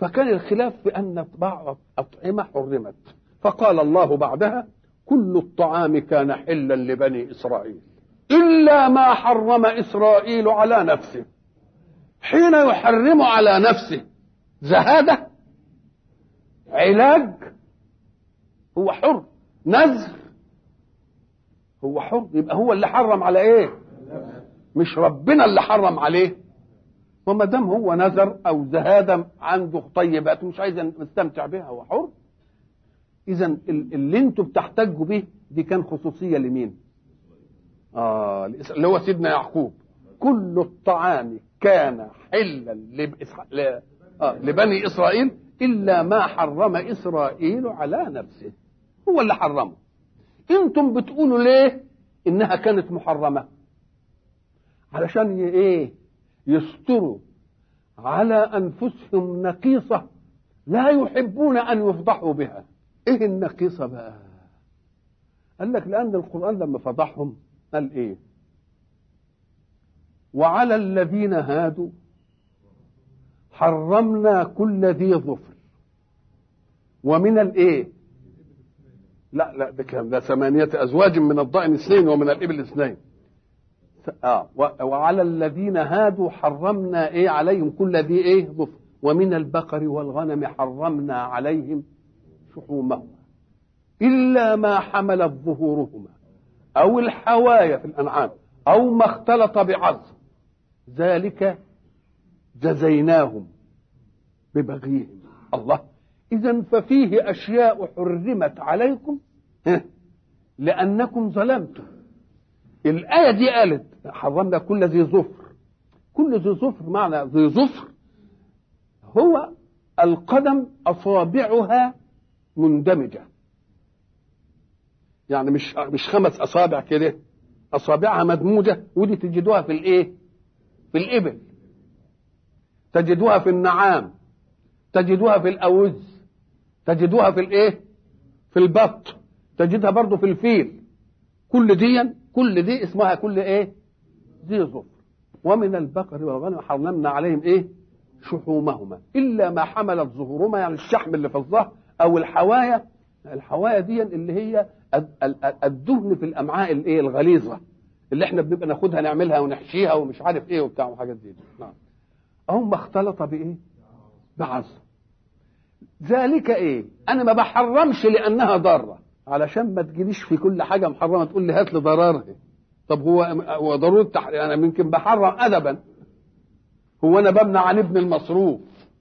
فكان الخلاف بأن بعض أطعمة حرمت فقال الله بعدها كل الطعام كان حلا لبني إسرائيل إلا ما حرم إسرائيل على نفسه حين يحرم على نفسه زهادة علاج هو حر نذر هو حر يبقى هو اللي حرم على ايه مش ربنا اللي حرم عليه وما دام هو نذر او زهاده عنده طيبات مش عايز يستمتع بها هو حر اذا اللي انتوا بتحتجوا به دي كان خصوصيه لمين اه اللي هو سيدنا يعقوب كل الطعام كان حلا لبإسرائيل ل... آه لبني اسرائيل الا ما حرم اسرائيل على نفسه هو اللي حرمه انتم بتقولوا ليه انها كانت محرمه علشان ايه يستروا على انفسهم نقيصه لا يحبون ان يفضحوا بها ايه النقيصه بقى قال لك لان القران لما فضحهم قال ايه وعلى الذين هادوا حرمنا كل ذي ظفر ومن الايه لا لا ده كلام ده ثمانية أزواج من الضأن اثنين ومن الإبل اثنين آه وعلى الذين هادوا حرمنا إيه عليهم كل ذي إيه ظفر ومن البقر والغنم حرمنا عليهم شحومهما إلا ما حملت ظهورهما أو الحوايا في الأنعام أو ما اختلط بعظم ذلك جزيناهم ببغيهم الله إذا ففيه أشياء حرمت عليكم لأنكم ظلمتم الآية دي قالت حرمنا كل ذي ظفر كل ذي ظفر معنى ذي ظفر هو القدم أصابعها مندمجة يعني مش مش خمس أصابع كده أصابعها مدموجة ودي تجدوها في الإيه؟ في الإبل تجدوها في النعام تجدوها في الأوز تجدوها في الايه في البط تجدها برضو في الفيل كل دي كل دي اسمها كل ايه ذي ظفر ومن البقر والغنم حرمنا عليهم ايه شحومهما الا ما حملت ظهورهما يعني الشحم اللي في الظهر او الحوايا الحوايا دي اللي هي الدهن في الامعاء الايه الغليظه اللي احنا بنبقى ناخدها نعملها ونحشيها ومش عارف ايه وبتاع وحاجات دي نعم او ما اختلط بايه بعظم ذلك ايه انا ما بحرمش لانها ضاره علشان ما تجيليش في كل حاجه محرمه تقول لي هات لي ضررها طب هو هو ضروره تحريم انا يمكن بحرم ادبا هو انا بمنع عن ابن المصروف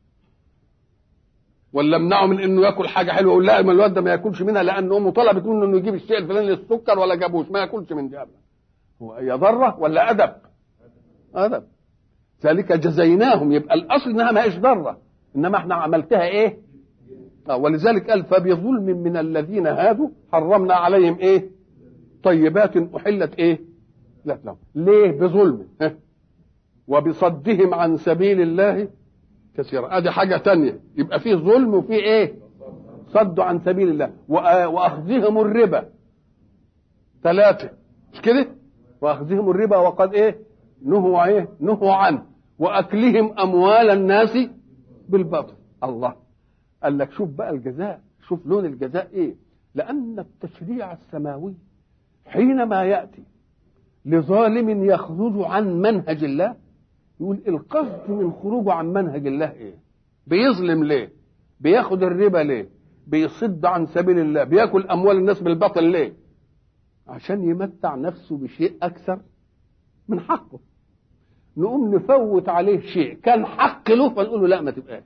ولا امنعه من انه ياكل حاجه حلوه اقول لا ما الواد ده ما ياكلش منها لان امه طلبت منه انه يجيب الشيء الفلاني للسكر ولا جابوش ما ياكلش من دي ابدا هو هي ضره ولا ادب ادب ذلك جزيناهم يبقى الاصل انها ما هيش ضره انما احنا عملتها ايه آه ولذلك قال فبظلم من الذين هادوا حرمنا عليهم ايه طيبات احلت ايه لا لا ليه بظلم وبصدهم عن سبيل الله كثيرا ادي حاجه تانية يبقى فيه ظلم وفيه ايه صد عن سبيل الله واخذهم الربا ثلاثه مش كده واخذهم الربا وقد ايه نهوا ايه نهوا عنه واكلهم اموال الناس بالباطل الله قال لك شوف بقى الجزاء شوف لون الجزاء ايه لان التشريع السماوي حينما ياتي لظالم يخرج عن منهج الله يقول القصد من خروجه عن منهج الله ايه بيظلم ليه بياخد الربا ليه بيصد عن سبيل الله بياكل اموال الناس بالباطل ليه عشان يمتع نفسه بشيء اكثر من حقه نقوم نفوت عليه شيء كان حق له فنقول له لا ما تبقاش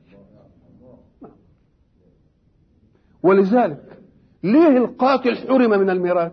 ولذلك ليه القاتل حرم من الميراث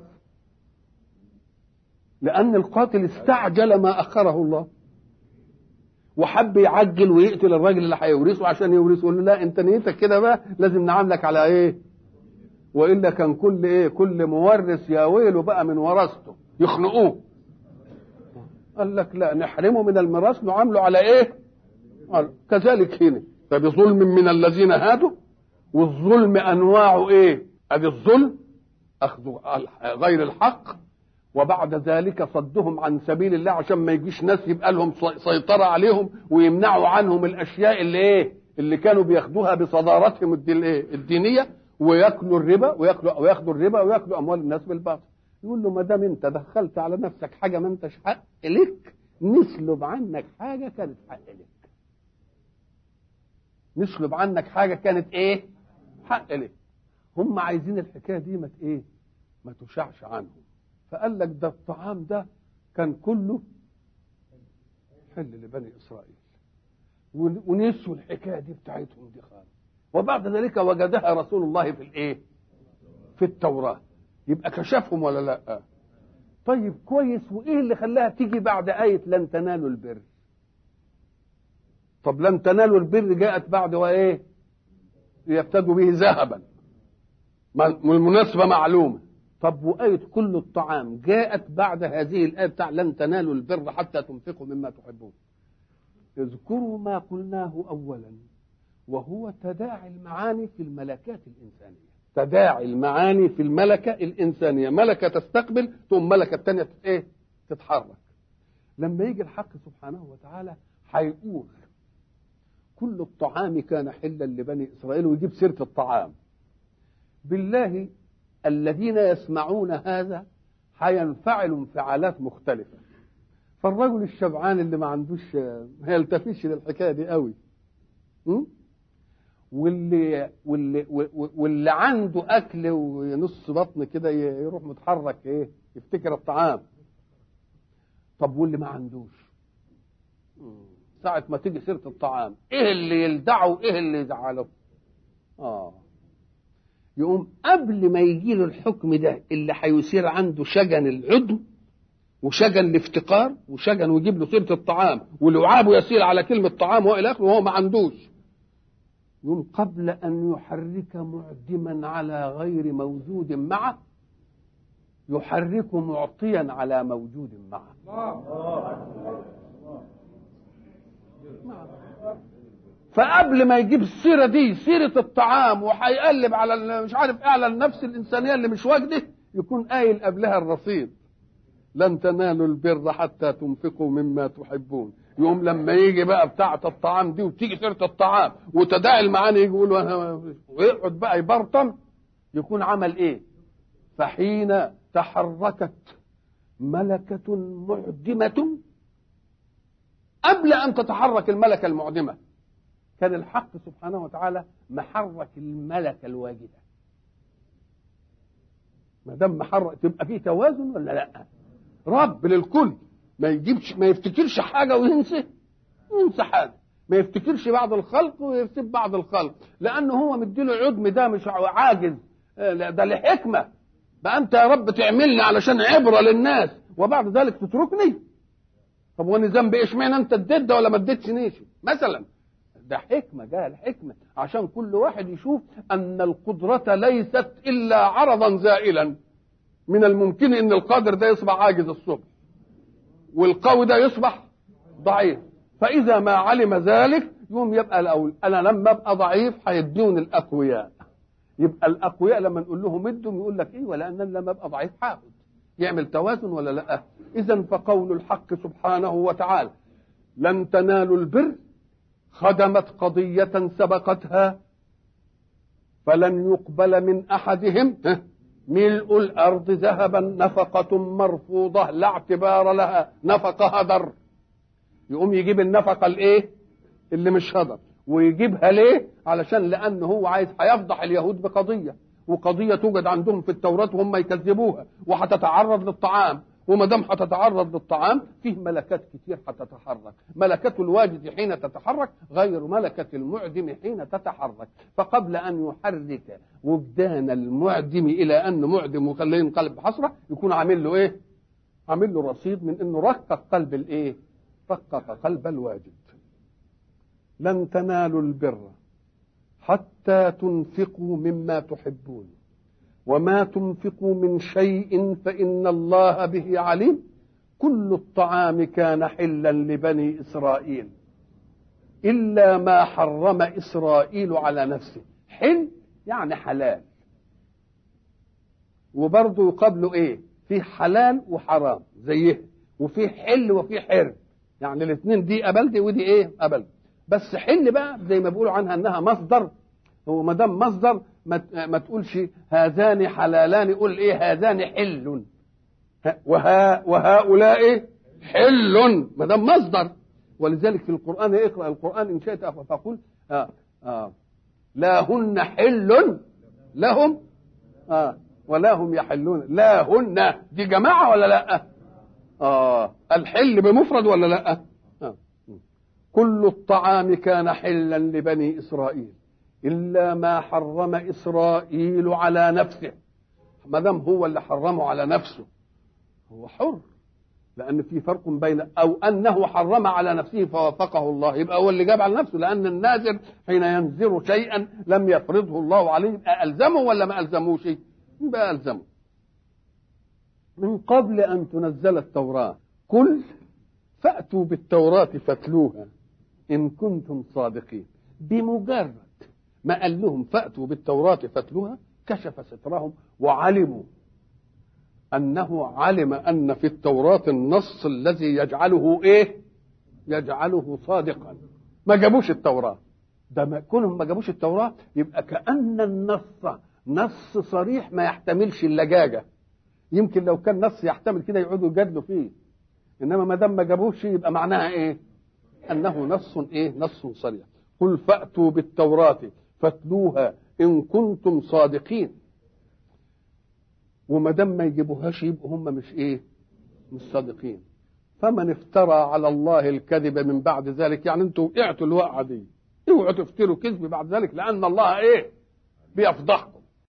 لأن القاتل استعجل ما أخره الله وحب يعجل ويقتل الراجل اللي هيورثه عشان يورثه يقول له لا انت نيتك كده بقى لازم نعاملك على ايه والا كان كل ايه كل مورث يا ويله بقى من ورثته يخنقوه قال لك لا نحرمه من الميراث نعامله على ايه قال كذلك هنا فبظلم من الذين هادوا والظلم انواعه ايه ادي الظلم اخذ غير الحق وبعد ذلك صدهم عن سبيل الله عشان ما يجيش ناس يبقى لهم سيطرة عليهم ويمنعوا عنهم الأشياء اللي إيه اللي كانوا بياخدوها بصدارتهم الدينيه وياكلوا الربا وياكلوا وياخدوا الربا وياكلوا اموال الناس بالباطل يقول له ما دام انت دخلت على نفسك حاجه ما انتش حق لك نسلب عنك حاجه كانت حق لك نسلب عنك حاجه كانت ايه حق لك هم عايزين الحكايه دي ما ايه ما تشعش عنهم فقال لك ده الطعام ده كان كله حل لبني اسرائيل ونسوا الحكايه دي بتاعتهم دي خالص وبعد ذلك وجدها رسول الله في الايه في التوراه يبقى كشفهم ولا لا طيب كويس وايه اللي خلاها تيجي بعد ايه لن تنالوا البر طب لن تنالوا البر جاءت بعد وايه يفتدوا به ذهبا المناسبة معلومة طب وآية كل الطعام جاءت بعد هذه الآية بتاع لن تنالوا البر حتى تنفقوا مما تحبون اذكروا ما قلناه أولا وهو تداعي المعاني في الملكات الإنسانية تداعي المعاني في الملكة الإنسانية ملكة تستقبل ثم ملكة تانية إيه؟ تتحرك لما يجي الحق سبحانه وتعالى هيقول كل الطعام كان حلا لبني إسرائيل ويجيب سيرة الطعام بالله الذين يسمعون هذا هينفعلوا انفعالات مختلفة فالرجل الشبعان اللي ما عندوش ما يلتفتش للحكاية دي قوي واللي واللي واللي عنده اكل ونص بطن كده يروح متحرك ايه يفتكر الطعام طب واللي ما عندوش ساعة ما تيجي سيرة الطعام ايه اللي يلدعه ايه اللي يزعله اه يقوم قبل ما يجي له الحكم ده اللي هيثير عنده شجن العدم وشجن الافتقار وشجن ويجيب له سيره الطعام ولعابه يسير على كلمه طعام والى اخره وهو ما عندوش يقوم قبل ان يحرك معدما على غير موجود معه يحرك معطيا على موجود معه فقبل ما يجيب السيرة دي سيرة الطعام وهيقلب على مش عارف اعلى النفس الإنسانية اللي مش واجده يكون قايل قبلها الرصيد لن تنالوا البر حتى تنفقوا مما تحبون يوم لما يجي بقى بتاعة الطعام دي وتيجي سيرة الطعام وتداعي المعاني يقول ويقعد بقى يبرطم يكون عمل ايه فحين تحركت ملكة معدمة قبل أن تتحرك الملكة المعدمة كان الحق سبحانه وتعالى محرك الملكة الواجدة ما دام محرك تبقى فيه توازن ولا لا رب للكل ما يجيبش ما يفتكرش حاجة وينسى ينسى حاجة ما يفتكرش بعض الخلق ويسيب بعض الخلق لأنه هو مديله عدم ده مش عاجز ده لحكمة بقى أنت يا رب تعملني علشان عبرة للناس وبعد ذلك تتركني طب وانا ذنبي ايش معنى انت اديت ده ولا ما اديتش مثلا ده حكمة جاء الحكمة عشان كل واحد يشوف أن القدرة ليست إلا عرضا زائلا من الممكن أن القادر ده يصبح عاجز الصبح والقوي ده يصبح ضعيف فإذا ما علم ذلك يوم يبقى الأول أنا لما أبقى ضعيف هيدوني الأقوياء يبقى الأقوياء لما نقول لهم ادهم يقول لك إيه ولا أن لما أبقى ضعيف هاخد يعمل توازن ولا لا إذا فقول الحق سبحانه وتعالى لن تنالوا البر خدمت قضية سبقتها فلن يقبل من أحدهم ملء الأرض ذهبا نفقة مرفوضة لا اعتبار لها نفقة هدر يقوم يجيب النفقة الإيه اللي مش هدر ويجيبها ليه علشان لأنه هو عايز هيفضح اليهود بقضية وقضية توجد عندهم في التوراة وهم يكذبوها وهتتعرض للطعام وما دام هتتعرض للطعام فيه ملكات كتير هتتحرك ملكة الواجد حين تتحرك غير ملكة المعدم حين تتحرك فقبل أن يحرك وجدان المعدم إلى أنه معدم وخليه ينقلب بحسرة يكون عامل له إيه عامل له رصيد من أنه رقق قلب الإيه رقق قلب الواجد لن تنالوا البر حتى تنفقوا مما تحبون وما تنفقوا من شيء فإن الله به عليم كل الطعام كان حلا لبني إسرائيل إلا ما حرم إسرائيل على نفسه حل يعني حلال وبرضه يقابله إيه في حلال وحرام زيه وفي حل وفي حرم يعني الاثنين دي قبل دي ودي إيه قبل بس حل بقى زي ما بيقولوا عنها انها مصدر هو ما دام مصدر ما, ما تقولش هذان حلالان قول ايه هذان حل وها وهؤلاء حل ما دام مصدر ولذلك في القران اقرا القران ان شئت فقل آه آه لا هن حل لهم آه ولا هم يحلون لا هن دي جماعه ولا لا اه الحل بمفرد ولا لا آه. كل الطعام كان حلا لبني اسرائيل الا ما حرم اسرائيل على نفسه ما دام هو اللي حرمه على نفسه هو حر لان في فرق بين او انه حرم على نفسه فوافقه الله يبقى هو اللي جاب على نفسه لان الناذر حين ينذر شيئا لم يفرضه الله عليه يبقى الزمه ولا ما الزموش يبقى الزمه من قبل ان تنزل التوراه قل فاتوا بالتوراه فاتلوها ان كنتم صادقين بمجرد ما قال لهم فاتوا بالتوراه فاتلوها كشف سترهم وعلموا انه علم ان في التوراه النص الذي يجعله ايه يجعله صادقا ما جابوش التوراه ده ما كونهم ما جابوش التوراه يبقى كان النص نص صريح ما يحتملش اللجاجه يمكن لو كان نص يحتمل كده يقعدوا يجادلوا فيه انما ما دام ما جابوش يبقى معناها ايه انه نص ايه نص صريح قل فاتوا بالتوراه فاتلوها ان كنتم صادقين وما دام ما يجيبوهاش يبقوا هم مش ايه مش صادقين فمن افترى على الله الكذب من بعد ذلك يعني انتوا وقعتوا الوقعه دي اوعوا تفتروا كذب بعد ذلك لان الله ايه بيفضحكم